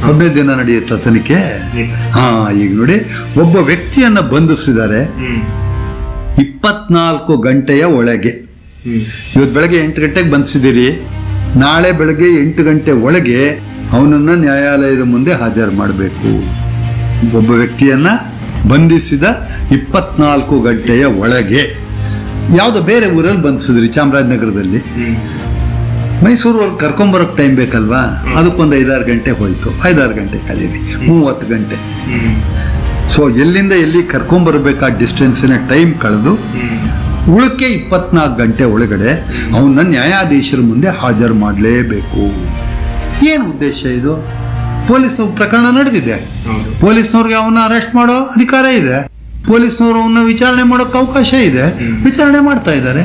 ಹದಿನೈದು ದಿನ ನಡೆಯುತ್ತ ತನಿಖೆ ಹಾ ಈಗ ನೋಡಿ ಒಬ್ಬ ವ್ಯಕ್ತಿಯನ್ನ ಬಂಧಿಸಿದ್ದಾರೆ ಹ್ಮ್ ಇಪ್ಪತ್ನಾಲ್ಕು ಗಂಟೆಯ ಒಳಗೆ ಹ್ಮ್ ಇವತ್ತು ಬೆಳಗ್ಗೆ ಎಂಟು ಗಂಟೆಗೆ ಬಂಧಿಸಿದ್ದೀರಿ ನಾಳೆ ಬೆಳಗ್ಗೆ ಎಂಟು ಗಂಟೆ ಒಳಗೆ ಅವನನ್ನ ನ್ಯಾಯಾಲಯದ ಮುಂದೆ ಹಾಜರು ಮಾಡಬೇಕು ಒಬ್ಬ ವ್ಯಕ್ತಿಯನ್ನ ಬಂಧಿಸಿದ ಇಪ್ಪತ್ನಾಲ್ಕು ಗಂಟೆಯ ಒಳಗೆ ಯಾವುದೋ ಬೇರೆ ಊರಲ್ಲಿ ಬಂಧಿಸಿದ್ರಿ ಚಾಮರಾಜನಗರದಲ್ಲಿ ಹ್ಮ್ ಮೈಸೂರವ್ರಿಗೆ ಕರ್ಕೊಂಬರೋಕೆ ಟೈಮ್ ಬೇಕಲ್ವಾ ಅದಕ್ಕೊಂದು ಐದಾರು ಗಂಟೆ ಹೋಯ್ತು ಐದಾರು ಗಂಟೆ ಕಳೀರಿ ಮೂವತ್ತು ಗಂಟೆ ಹ್ಮ್ ಸೊ ಎಲ್ಲಿಂದ ಎಲ್ಲಿ ಕರ್ಕೊಂಬರ್ಬೇಕಾದ ಡಿಸ್ಟೆನ್ಸಿನ ಟೈಮ್ ಕಳೆದು ಹ್ಮ್ ಉಳಕ್ಕೆ ಇಪ್ಪತ್ನಾಲ್ಕು ಗಂಟೆ ಒಳಗಡೆ ಅವನ್ನ ನ್ಯಾಯಾಧೀಶರ ಮುಂದೆ ಹಾಜರು ಮಾಡಲೇಬೇಕು ಏನು ಉದ್ದೇಶ ಇದು ಪೊಲೀಸ್ನವ್ರ ಪ್ರಕರಣ ನಡೆದಿದೆ ಹೌದು ಪೊಲೀಸ್ನವ್ರಿಗೆ ಅವನ್ನ ಅರೆಸ್ಟ್ ಮಾಡೋ ಅಧಿಕಾರ ಇದೆ ಪೊಲೀಸ್ನವರು ಅವನ್ನ ವಿಚಾರಣೆ ಮಾಡೋಕೆ ಅವಕಾಶ ಇದೆ ವಿಚಾರಣೆ ಮಾಡ್ತಾ ಇದ್ದಾರೆ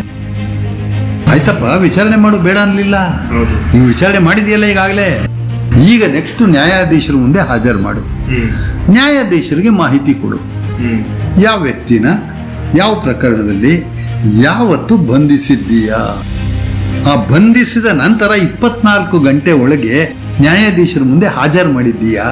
ಆಯ್ತಪ್ಪ ವಿಚಾರಣೆ ಮಾಡು ಬೇಡ ಅನ್ಲಿಲ್ಲ ಹೌದು ನೀವು ವಿಚಾರಣೆ ಮಾಡಿದೆಯಲ್ಲ ಈಗಾಗಲೇ ಈಗ ನೆಕ್ಸ್ಟ್ ನ್ಯಾಯಾಧೀಶರ ಮುಂದೆ ಹಾಜರು ಮಾಡು ಹ್ಮ್ ನ್ಯಾಯಾಧೀಶರಿಗೆ ಮಾಹಿತಿ ಕೊಡು ಹ್ಮ್ ಯಾವ ವ್ಯಕ್ತಿನ ಯಾವ ಪ್ರಕರಣದಲ್ಲಿ ಯಾವತ್ತು ಬಂಧಿಸಿದ್ದೀಯಾ ಆ ಬಂಧಿಸಿದ ನಂತರ ಇಪ್ಪತ್ನಾಲ್ಕು ಗಂಟೆ ಒಳಗೆ ನ್ಯಾಯಾಧೀಶರ ಮುಂದೆ ಹಾಜರು ಮಾಡಿದ್ದೀಯಾ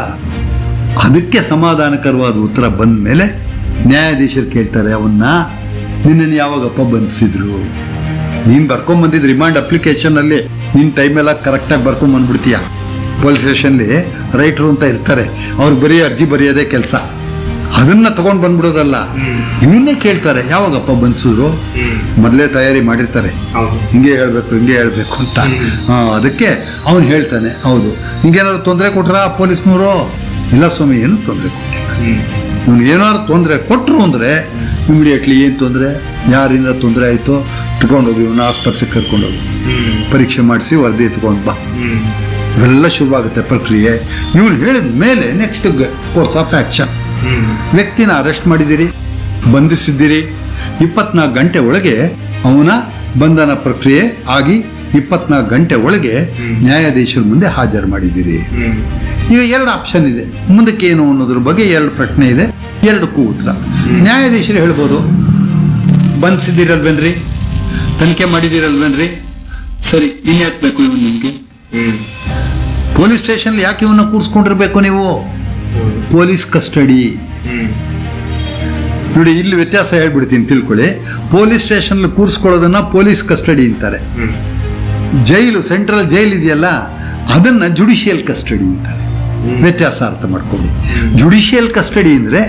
ಅದಕ್ಕೆ ಸಮಾಧಾನಕರವಾದ ಉತ್ತರ ಬಂದ ಮೇಲೆ ನ್ಯಾಯಾಧೀಶರು ಕೇಳ್ತಾರೆ ಅವನ್ನ ನಿನ್ನನ್ನು ಯಾವಾಗಪ್ಪ ಬಂಧಿಸಿದ್ರು ನೀನು ಬರ್ಕೊಂಡ್ ಬಂದಿದ್ದು ರಿಮಾಂಡ್ ಅಪ್ಲಿಕೇಶನ್ ಅಲ್ಲಿ ನಿನ್ ಟೈಮ್ ಎಲ್ಲ ಕರೆಕ್ಟಾಗಿ ಬರ್ಕೊಂಡ್ ಬಂದ್ಬಿಡ್ತೀಯ ಪೊಲೀಸ್ ಸ್ಟೇಷನ್ಲಿ ರೈಟ್ರು ಅಂತ ಇರ್ತಾರೆ ಅವ್ರು ಬರೀ ಅರ್ಜಿ ಬರೆಯೋದೇ ಕೆಲಸ ಅದನ್ನ ತಗೊಂಡ್ ಬಂದ್ಬಿಡೋದಲ್ಲ ಇವನ್ನೇ ಕೇಳ್ತಾರೆ ಯಾವಾಗಪ್ಪ ಬಂಧಿಸಿದ್ರು ಹ್ಮ್ ಮೊದಲೇ ತಯಾರಿ ಮಾಡಿರ್ತಾರೆ ಹೌದು ಹಿಂಗೆ ಹೇಳ್ಬೇಕು ಹಿಂಗೆ ಹೇಳ್ಬೇಕು ಅಂತ ಆ, ಅದಕ್ಕೆ ಅವನು ಹೇಳ್ತಾನೆ ಹೌದು ನಿಂಗೇನಾದ್ರು ತೊಂದರೆ ಕೊಟ್ರ ಪೊಲೀಸ್ನವರು ಇಲ್ಲ ಸ್ವಾಮಿ ಏನು ತೊಂದರೆ ಕೊಟ್ಟಿಲ್ಲ ಹ್ಮ್ ಇವ್ನು ಏನಾದ್ರು ತೊಂದರೆ ಕೊಟ್ಟರು ಅಂದರೆ ಇಮಿಡಿಯೇಟ್ಲಿ ಏನು ತೊಂದರೆ ಯಾರಿಂದ ತೊಂದರೆ ಆಯಿತು ತಗೊಂಡೋಗಿ ಇವನು ಆಸ್ಪತ್ರೆಗೆ ಕರ್ಕೊಂಡೋಗಿ ಹ್ಮ್ ಪರೀಕ್ಷೆ ಮಾಡಿಸಿ ವರದಿ ಎತ್ಕೊಂಡು ಬಾ ಹ್ಮ್ ಇವೆಲ್ಲ ಶುರುವಾಗುತ್ತೆ ಪ್ರಕ್ರಿಯೆ ಇವನು ಹೇಳಿದ ಮೇಲೆ next course of action hmm ವ್ಯಕ್ತಿನ ಅರೆಸ್ಟ್ ಮಾಡಿದಿರಿ ಬಂಧಿಸಿದ್ದೀರಿ ಇಪ್ಪತ್ನಾಲ್ಕು ಗಂಟೆ ಒಳಗೆ ಅವನ ಬಂಧನ ಪ್ರಕ್ರಿಯೆ ಆಗಿ ಇಪ್ಪತ್ನಾಲ್ಕು ಗಂಟೆ ಒಳಗೆ ನ್ಯಾಯಾಧೀಶರ ಮುಂದೆ ಹಾಜರು ಮಾಡಿದ್ದೀರಿ ಹ್ಮ್ ಈಗ ಎರಡು ಆಪ್ಷನ್ ಇದೆ ಮುಂದಕ್ಕೆ ಏನು ಅನ್ನೋದ್ರ ಬಗ್ಗೆ ಎರಡು ಪ್ರಶ್ನೆ ಇದೆ ಎರಡಕ್ಕೂ ಉತ್ತರ ನ್ಯಾಯಾಧೀಶರು ಹೇಳ್ಬೋದು ಬಂಧಿಸಿದ್ದೀರಲ್ವೇನ್ರಿ ತನಿಖೆ ಮಾಡಿದ್ದೀರಲ್ವೇನ್ರಿ ಸರಿ ಇನ್ಯಾಕೆ ಬೇಕು ಇವನು ನಿಮಗೆ ಹ್ಮ್ ಪೊಲೀಸ್ ಸ್ಟೇಷನ್ ಯಾಕೆ ಇವನ್ನ ಕೂರಿಸ್ಕೊಂಡಿರ್ಬೇಕು ನೀವು ಹೌದು ಪೊಲೀಸ್ ಕಸ್ಟಡಿ ಹ್ಮ್ ನೋಡಿ ಇಲ್ಲಿ ವ್ಯತ್ಯಾಸ ಹೇಳ್ಬಿಡ್ತೀನಿ ತಿಳ್ಕೊಳ್ಳಿ ಪೊಲೀಸ್ ಸ್ಟೇಷನ್ ಕೂರಿಸ್ಕೊಳ್ಳೋದನ್ನ ಪೊಲೀಸ್ ಕಸ್ಟಡಿ ಅಂತಾರೆ ಹ್ಮ್ ಜೈಲು ಸೆಂಟ್ರಲ್ ಜೈಲ್ ಇದೆಯಲ್ಲ ಅದನ್ನ ಜುಡಿಷಿಯಲ್ ಕಸ್ಟಡಿ ಅಂತಾರೆ ವ್ಯತ್ಯಾಸ ಅರ್ಥ ಮಾಡ್ಕೊಳ್ಳಿ ಜುಡಿಷಿಯಲ್ ಕಸ್ಟಡಿ ಅಂದ್ರೆ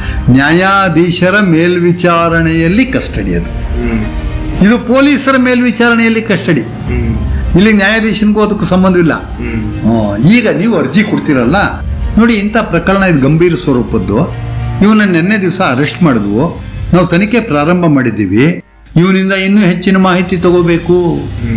ನ್ಯಾಯಾಧೀಶರ ಮೇಲ್ವಿಚಾರಣೆಯಲ್ಲಿ ಕಸ್ಟಡಿ ಅದು ಹ್ಮ್ ಇದು ಪೊಲೀಸರ ಮೇಲ್ವಿಚಾರಣೆಯಲ್ಲಿ ಕಸ್ಟಡಿ ಹ್ಮ್ ಇಲ್ಲಿ ನ್ಯಾಯಾಧೀಶನಿಗೂ ಅದಕ್ಕೂ ಸಂಬಂಧವಿಲ್ಲ ಹ್ಮ್ ಹ್ಮ್. ಈಗ ನೀವು ಅರ್ಜಿ ಕೊಡ್ತೀರಲ್ಲ ನೋಡಿ ಇಂಥ ಪ್ರಕರಣ ಇದು ಗಂಭೀರ ಸ್ವರೂಪದ್ದು ಇವನ್ನ ನಿನ್ನೆ ದಿವಸ ಅರೆಸ್ಟ್ ಮಾಡಿದ್ವು ನಾವು ತನಿಖೆ ಪ್ರಾರಂಭ ಮಾಡಿದ್ದೀವಿ ಇವನಿಂದ ಇನ್ನೂ ಹೆಚ್ಚಿನ ಮಾಹಿತಿ ತಗೋಬೇಕು ಹ್ಮ್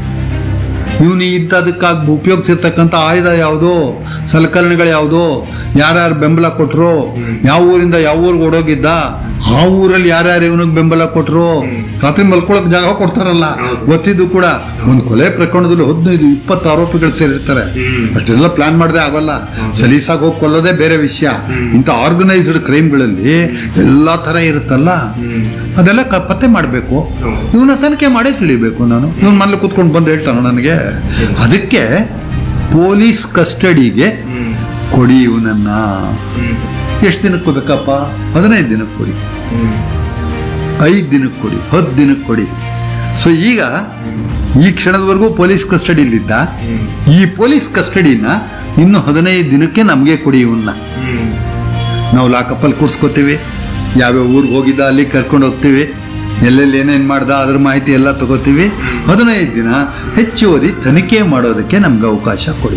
ಇವನು ಇಂಥದಕ್ಕಾಗಿ ಉಪಯೋಗಿಸಿರ್ತಕ್ಕಂಥ ಆಯುಧ ಯಾವುದೋ ಸಲಕರಣೆಗಳು ಯಾವುದೋ ಯಾರ್ಯಾರು ಬೆಂಬಲ ಕೊಟ್ಟರು ಯಾವ ಊರಿಂದ ಯಾವ ಊರಿಗೆ ಓಡೋಗಿದ್ದ ಆ ಊರಲ್ಲಿ ಯಾರ್ಯಾರು ಇವನಿಗೆ ಬೆಂಬಲ ಕೊಟ್ಟರು ರಾತ್ರಿ ಮಲ್ಕೊಳಕ್ ಜಾಗ ಕೊಡ್ತಾರಲ್ಲ ಗೊತ್ತಿದ್ದು ಕೂಡ ಒಂದು ಕೊಲೆ ಪ್ರಕರಣದಲ್ಲಿ ಹದಿನೈದು ಇಪ್ಪತ್ತು ಆರೋಪಿಗಳು ಸೇರಿರ್ತಾರೆ ಹ್ಮ್. ಅಷ್ಟೆಲ್ಲ ಪ್ಲಾನ್ ಮಾಡದೆ ಆಗಲ್ಲ ಸಲೀಸಾಗಿ ಹೋಗಿ ಕೊಲ್ಲೋದೇ ಬೇರೆ ವಿಷಯ ಇಂಥ ಆರ್ಗನೈಸ್ಡ್ ಕ್ರೈಮ್ಗಳಲ್ಲಿ ಎಲ್ಲಾ ತರ ಇರುತ್ತಲ್ಲ ಹ್ಮ್ ಅದೆಲ್ಲ ಕ- ಪತ್ತೆ ಮಾಡಬೇಕು ಹೌದು. ಇವನ್ನ ತನಿಖೆ ಮಾಡೇ ತಿಳಿಬೇಕು ನಾನು ಇವನ್ ಮನೇಲಿ ಕೂತ್ಕೊಂಡು ಬಂದು ಹೇಳ್ತಾನ ನನಗೆ ಅದಕ್ಕೆ ಪೊಲೀಸ್ ಕಸ್ಟಡಿಗೆ ಹ್ಮ್ ಕೊಡಿ ಇವನನ್ನ ಹ್ಮ್ ಎಷ್ಟು ದಿನಕ್ಕೆ ಕೊಡ್ಬೇಕಪ್ಪ ಹದಿನೈದು ದಿನಕ್ಕೆ ಕೊಡಿ ಹ್ಮ್ ಐದು ದಿನಕ್ಕೆ ಕೊಡಿ ಹತ್ತು ದಿನಕ್ಕೆ ಕೊಡಿ ಸೊ ಈಗ ಈ ಕ್ಷಣದವರೆಗೂ ಪೊಲೀಸ್ ಕಸ್ಟಡಿಲಿದ್ದ ಹ್ಮ್ ಈ ಪೊಲೀಸ್ ಕಸ್ಟಡಿನ ಇನ್ನು ಹದಿನೈದು ದಿನಕ್ಕೆ ನಮಗೆ ಕೊಡಿ ಇವನ್ನ ಹ್ಮ್ ನಾವು ಲಾಕಪ್ಪಲ್ಲಿ ಕೂರ್ಸ್ಕೊತೀವಿ ಯಾವ್ಯಾವ ಊರಿಗೆ ಹೋಗಿದ್ದ ಅಲ್ಲಿ ಕರ್ಕೊಂಡು ಹೋಗ್ತೀವಿ ಎಲ್ಲೆಲ್ಲಿ ಏನೇನು ಮಾಡ್ದ ಅದ್ರ ಮಾಹಿತಿ ಎಲ್ಲ ತಗೋತೀವಿ ಹದಿನೈದು ದಿನ ಹೆಚ್ಚುವರಿ ತನಿಖೆ ಮಾಡೋದಕ್ಕೆ ನಮ್ಗೆ ಅವಕಾಶ ಕೊಡಿ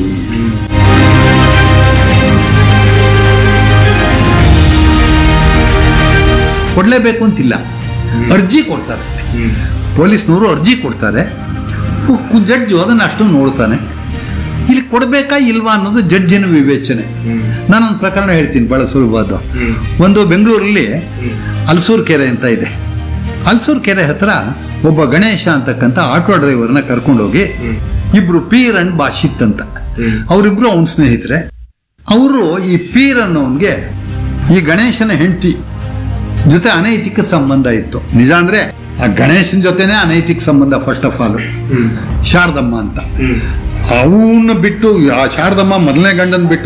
ಕೊಡಲೇಬೇಕು ಅಂತಿಲ್ಲ ಅರ್ಜಿ ಕೊಡ್ತಾರೆ ಹ್ಮ್ ಪೊಲೀಸ್ನವರು ಅರ್ಜಿ ಕೊಡ್ತಾರೆ ಜಡ್ಜು ಅದನ್ನು ಅಷ್ಟು ನೋಡ್ತಾನೆ ಇಲ್ಲಿ ಕೊಡಬೇಕಾ ಇಲ್ವಾ ಅನ್ನೋದು ಜಡ್ಜಿನ ವಿವೇಚನೆ ಹ್ಮ್ ನಾನೊಂದು ಪ್ರಕರಣ ಹೇಳ್ತೀನಿ ಬಹಳ ಸುಲಭವಾದ ಹ್ಮ್ ಒಂದು ಬೆಂಗಳೂರಲ್ಲಿ ಹ್ಮ್ ಅಲ್ಸೂರ್ ಕೆರೆ ಅಂತ ಇದೆ ಅಲ್ಸೂರ್ ಕೆರೆ ಹತ್ರ ಒಬ್ಬ ಗಣೇಶ ಅಂತಕ್ಕಂಥ ಆಟೋ ಡ್ರೈವರ್ನ ಕರ್ಕೊಂಡೋಗಿ ಹ್ಮ್ ಇಬ್ರು ಪೀರ್ ಅಂಡ್ ಬಾಷಿತ್ ಅಂತ ಹ್ಮ್. ಅವರಿಬ್ರು ಅವನ ಸ್ನೇಹಿತರೆ ಅವರು ಈ ಪೀರ್ ಅನ್ನೋನ್ಗೆ ಈ ಗಣೇಶನ ಹೆಂಡತಿ ಜೊತೆ ಅನೈತಿಕ ಸಂಬಂಧ ಇತ್ತು ನಿಜ ಅಂದ್ರೆ ಆ ಗಣೇಶನ ಜೊತೆನೆ ಅನೈತಿಕ ಸಂಬಂಧ first of all hmm Sharadamma ಅಂತ ಹ್ಮ್ ಅವನ್ನ ಬಿಟ್ಟು ಆ ಶಾರದಮ್ಮ ಮೊದಲನೇ ಗಂಡನ್ ಬಿಟ್ಟು